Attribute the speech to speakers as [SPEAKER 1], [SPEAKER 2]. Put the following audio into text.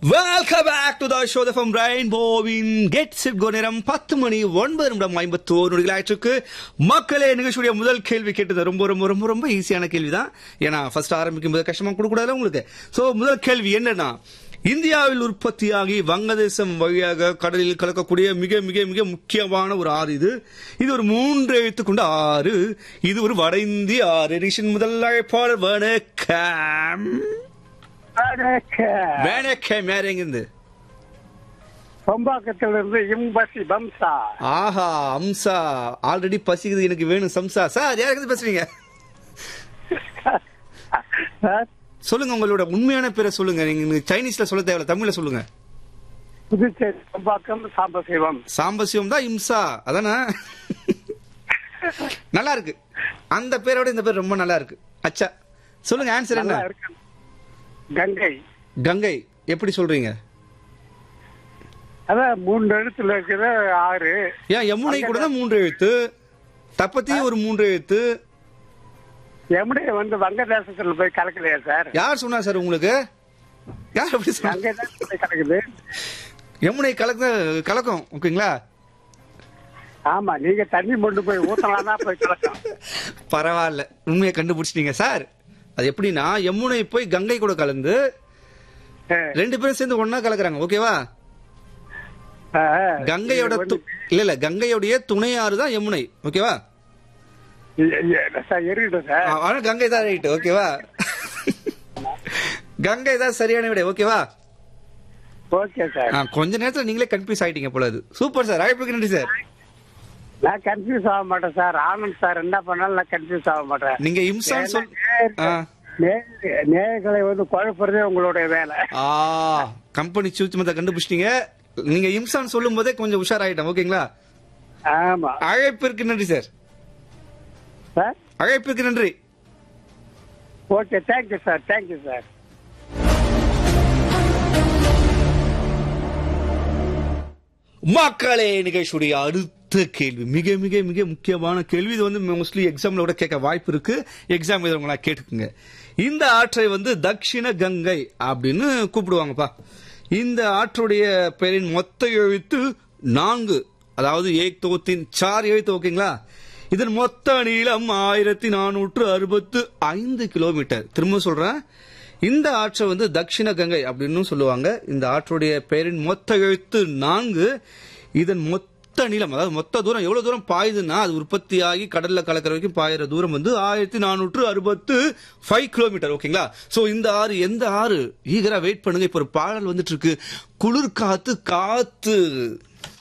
[SPEAKER 1] Welcome back to the show from ரெயின்போவின் get set go நேரம் பத்து மணி ஒன்பது நிமிடம் ஐம்பத்தோரு நொடிகள் ஆயிற்றுக்கு மக்களே நிகழ்ச்சியுடைய முதல் கேள்வி கேட்டது ரொம்ப ரொம்ப ரொம்ப ரொம்ப ஈஸியான கேள்வி தான் ஏன்னா ஃபர்ஸ்ட் ஆரம்பிக்கும் போது கஷ்டமா கொடுக்கூடாது உங்களுக்கு சோ முதல் கேள்வி என்னன்னா இந்தியாவில் உற்பத்தியாகி வங்கதேசம் வழியாக கடலில் கலக்கக்கூடிய மிக மிக மிக முக்கியமான ஒரு ஆறு இது இது ஒரு மூன்று எழுத்து கொண்ட ஆறு இது ஒரு வட இந்திய ஆறு ரிஷன் முதல் அழைப்பாளர் வணக்கம் வணக்கம் யார் எங்கிருந்து
[SPEAKER 2] சொம்பாக்கத்திலிருந்து இம்பசி பம்சா
[SPEAKER 1] ஆஹா அம்சா ஆல்ரெடி பசிக்குது எனக்கு வேணும் சம்சா சார் யாருக்கு பேசுறீங்க
[SPEAKER 2] சார்
[SPEAKER 1] சொல்லுங்க உங்களோட உண்மையான பேரை சொல்லுங்க நீங்க சைனீஸ்ல சொல்ல தேவையில்ல தமிழ்ல சொல்லுங்க
[SPEAKER 2] புதுச்சேரி சொம்பாக்கம் சாம்பசிவம்
[SPEAKER 1] சாம்பசிவம் தான் இம்சா அதானே நல்லா இருக்கு அந்த பேரோட இந்த பேர் ரொம்ப நல்லா இருக்கு அச்சா சொல்லுங்க ஆன்சர் என்ன
[SPEAKER 2] நல்லா இருக்கு கங்கை
[SPEAKER 1] கங்கை எப்படி சொல்றீங்க
[SPEAKER 2] அதான் மூணு இடத்துல இருக்கிற ஆறு
[SPEAKER 1] ஏன் யமுனை கூட தான் மூன்று எழுத்து தப்பத்தி ஒரு மூன்று எழுத்து
[SPEAKER 2] யமுனை வந்து வங்கதேசத்துல போய் கலக்கலையா சார்
[SPEAKER 1] யார் சொன்னா சார் உங்களுக்கு யார் அப்படி சொன்னா
[SPEAKER 2] கங்கை தான் போய் கலக்குது
[SPEAKER 1] யமுனை கலக்க கலக்கும் ஓகேங்களா
[SPEAKER 2] ஆமா நீங்க தண்ணி கொண்டு போய் ஊத்தலாம் தான் போய் கலக்கும்
[SPEAKER 1] பரவாயில்ல உண்மையை கண்டுபிடிச்சிட்டீங்க சார் அது எப்படின்னா யமுனை போய் கங்கை கூட கலந்து
[SPEAKER 2] ஆ,
[SPEAKER 1] ரெண்டு பேரும் சேர்ந்து ஒண்ணா கலக்குறாங்க ஓகேவா
[SPEAKER 2] ஆ,
[SPEAKER 1] கங்கையோட
[SPEAKER 2] இது வந்து-
[SPEAKER 1] து- இல்ல இல்ல கங்கையோடைய துணையாறு தான் யமுனை ஓகேவா
[SPEAKER 2] இ- இ- சார் இருக்கட்டும் சார்
[SPEAKER 1] ஆ, ஆனா கங்கை தான் ரைட் ஓகேவா கங்கை தான் சரியான விட ஓகேவா
[SPEAKER 2] ஓகே சார்
[SPEAKER 1] ஆ, கொஞ்ச நேரத்துல நீங்களே கன்ஃபியூஸ் ஆயிட்டீங்க போல அது சூப்பர் சார் அழைப்புக்கு நன்றி சார்
[SPEAKER 2] நான் கன்ஃபியூஸ் ஆக மாட்டேன் சார் ஆனந்த் சார் என்ன பண்ணாலும் நான் கன்ஃபியூஸ் ஆக மாட்டேன்
[SPEAKER 1] நீங்க இம்சான் சொல் ஆ.
[SPEAKER 2] நே- நேயர்களை வந்து குழப்பறதே உங்களுடைய வேலை
[SPEAKER 1] ஆ கம்பெனி சூச்சமத்தை கண்டுபிடிச்சிட்டீங்க நீங்க இம்சான் சொல்லும் போதே கொஞ்சம் உஷாராயிட்டோம் ஓகேங்களா
[SPEAKER 2] ஆமா
[SPEAKER 1] அழைப்பிற்கு நன்றி சார்
[SPEAKER 2] சார்
[SPEAKER 1] அழைப்பிற்கு நன்றி
[SPEAKER 2] okay thank you sir thank you sir
[SPEAKER 1] மக்களே நிகழ்ச்சியுடைய அடுத்த கேள்வி மிக மிக மிக முக்கியமான கேள்வி இது வந்து மோஸ்ட்லி எக்ஸாம்ல கூட கேட்க வாய்ப்பு இருக்கு எக்ஸாம் எழுதுறவங்களா கேட்டுக்குங்க இந்த ஆற்றை வந்து தக்ஷிண கங்கை அப்படின்னு கூப்பிடுவாங்கப்பா இந்த ஆற்றுடைய பெயரின் மொத்த எழுத்து நான்கு அதாவது ஏக் தோத்தின் சார் எழுத்து ஓகேங்களா இதன் மொத்த நீளம் ஆயிரத்தி நானூற்று அறுபத்து ஐந்து கிலோமீட்டர் திரும்ப சொல்றேன் இந்த ஆற்றை வந்து தக்ஷிண கங்கை அப்படின்னு சொல்லுவாங்க இந்த ஆற்றுடைய பெயரின் மொத்த எழுத்து நான்கு இதன் மொத்த நீளம் அதாவது மொத்த தூரம் எவ்வளவு தூரம் பாயுதுன்னா அது உற்பத்தியாகி கடல்ல கலக்கிற வரைக்கும் பாயிற தூரம் வந்து ஆயிரத்தி நானூற்று அறுபத்து ஃபைவ் கிலோமீட்டர் ஓகேங்களா சோ இந்த ஆறு எந்த ஆறு ஈகரா வெயிட் பண்ணுங்க இப்ப ஒரு பாடல் வந்துட்டு இருக்கு குளிர் காத்து காத்து